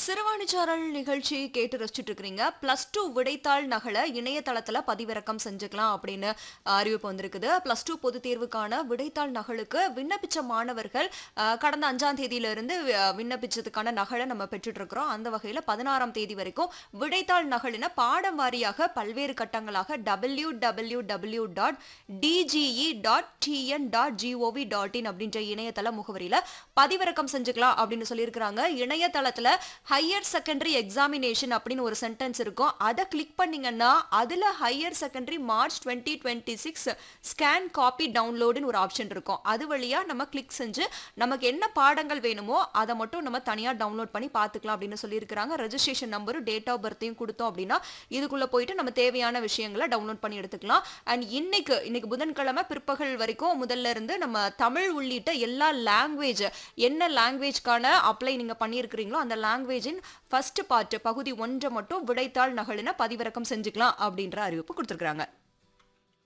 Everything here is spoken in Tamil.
சிறுவாணிச்சாரல் நிகழ்ச்சி கேட்டு ரசிச்சுட்டு இருக்கிறீங்க பிளஸ் டூ விடைத்தாள் நகலை இணையதளத்துல பதிவிறக்கம் செஞ்சுக்கலாம் அப்படின்னு அறிவிப்பு வந்திருக்குது பிளஸ் டூ பொதுத் தேர்வுக்கான விடைத்தாள் நகலுக்கு விண்ணப்பிச்ச மாணவர்கள் அஹ், கடந்த அஞ்சாம் தேதியில இருந்து அஹ், விண்ணப்பிச்சதுக்கான நகலை நம்ம பெற்றுட்டு இருக்கிறோம் அந்த வகையில பதினாறாம் தேதி வரைக்கும் விடைத்தாள் நகலின பாடம் வாரியாக பல்வேறு கட்டங்களாக W W W dot DGE dot TN dot GOV dot in அப்படின்ற இணையதள முகவரியில பதிவிறக்கம் செஞ்சுக்கலாம் அப்படின்னு சொல்லியிருக்கிறாங்க இணையதளத்துல ஹையர் செகண்டரி எக்ஸாமினேஷன் அப்படின்னு ஒரு சென்டென்ஸ் இருக்கும் அதை கிளிக் பண்ணீங்கன்னா அதுல higher secondary March twenty twenty six scan copy டவுன்லோடுன்னு ஒரு ஆப்ஷன் இருக்கும் அது வழியா நம்ம கிளிக் செஞ்சு நமக்கு என்ன பாடங்கள் வேணுமோ அதை மட்டும் நம்ம தனியா டவுன்லோட் பண்ணி பார்த்துக்கலாம் அப்படின்னு சொல்லியிருக்கிறாங்க ரெஜிஸ்ட்ரேஷன் நம்பரும் டேட் ஆஃப் பர்த்தையும் கொடுத்தோம் அப்படின்னா இதுக்குள்ள போயிட்டு நம்ம தேவையான விஷயங்களை டவுன்லோட் பண்ணி எடுத்துக்கலாம் அண்ட் இன்னைக்கு இன்னைக்கு புதன்கிழமை பிற்பகல் வரைக்கும் முதல்ல இருந்து நம்ம தமிழ் உள்ளிட்ட எல்லா லாங்குவேஜ் என்ன லாங்குவேஜ்க்கான அப்ளை நீங்க பண்ணியிருக்கிறீங்களோ அந்த லாங்குவேஜின் ஃபர்ஸ்ட் பார்ட் பகுதி ஒன்றை மட்டும் விடைத்தாள் நகலின பதிவிறக்கம் செஞ்சுக்கலாம் அப்படின்ற அறிவிப்பு கொடுத்துருக்காங்க